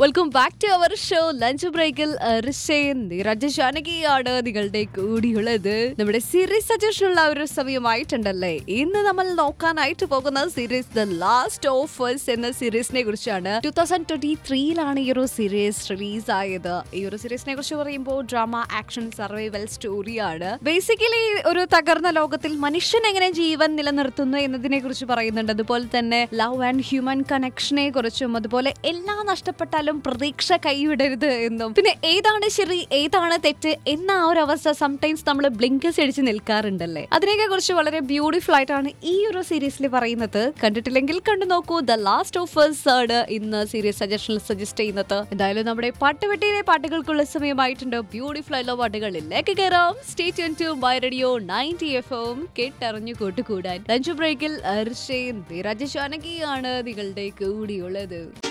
welcome back to our show lunch ബ്രേക്കിൽ ഋഷയൻ നിരജ ജാനകിയാണ് നിങ്ങളുടെ കൂടിയുള്ളത് നമ്മുടെ സീരീസ് സജഷൻ ഉള്ള ഒരു സമയമായിട്ടുണ്ടല്ലേ ഇന്ന് നമ്മൾ നോക്കാനായിട്ട് പോകുന്ന സീരീസ് ദ ലാസ്റ്റ് ഓഫേഴ്സ് എന്ന സീരീസിനെ കുറിച്ചാണ് ടൂ തൗസൻഡ് ട്വന്റി ത്രീയിലാണ് ഈ ഒരു സീരീസ് റിലീസ് ആയത് ഈ ഒരു സീരീസിനെ കുറിച്ച് പറയുമ്പോൾ ഡ്രാമ ആക്ഷൻ സർവൈവൽ സ്റ്റോറിയാണ് ബേസിക്കലി ഒരു തകർന്ന ലോകത്തിൽ മനുഷ്യൻ എങ്ങനെ ജീവൻ നിലനിർത്തുന്നു എന്നതിനെ കുറിച്ച് പറയുന്നുണ്ട് അതുപോലെ തന്നെ ലവ് ആൻഡ് ഹ്യൂമൻ കണക്ഷനെ കുറിച്ചും അതുപോലെ എല്ലാം നഷ്ടപ്പെട്ടാലും പ്രതീക്ഷ കൈവിടരുത് എന്നും പിന്നെ ഏതാണ് ശരി ഏതാണ് തെറ്റ് എന്ന ആ ഒരു അവസ്ഥ സംടൈംസ് നമ്മൾ ബ്ലിങ്കസ് അടിച്ച് നിൽക്കാറുണ്ടല്ലേ അതിനെയൊക്കെ കുറിച്ച് വളരെ ബ്യൂട്ടിഫുൾ ആയിട്ടാണ് ഈ ഒരു സീരീസിൽ പറയുന്നത് കണ്ടിട്ടില്ലെങ്കിൽ കണ്ടു നോക്കൂ ദ ലാസ്റ്റ് ഓഫ് ആണ് ഇന്ന് സീരീസ് സജഷനിൽ സജസ്റ്റ് ചെയ്യുന്നത് എന്തായാലും നമ്മുടെ പാട്ടുപെട്ടിയിലെ പാട്ടുകൾക്കുള്ള സമയമായിട്ടുണ്ട് ബ്യൂട്ടിഫുൾ ആയിട്ടുള്ള പാട്ടുകളിലേക്ക് കയറാം stay tune to by radio ninety F M കേട്ടറിഞ്ഞു കൂട്ടുകൂടാൻ ലഞ്ച് ബ്രേക്കിൽ അർഷയും രാജശാനകിയാണ് നിങ്ങളുടെ കൂടിയുള്ളത്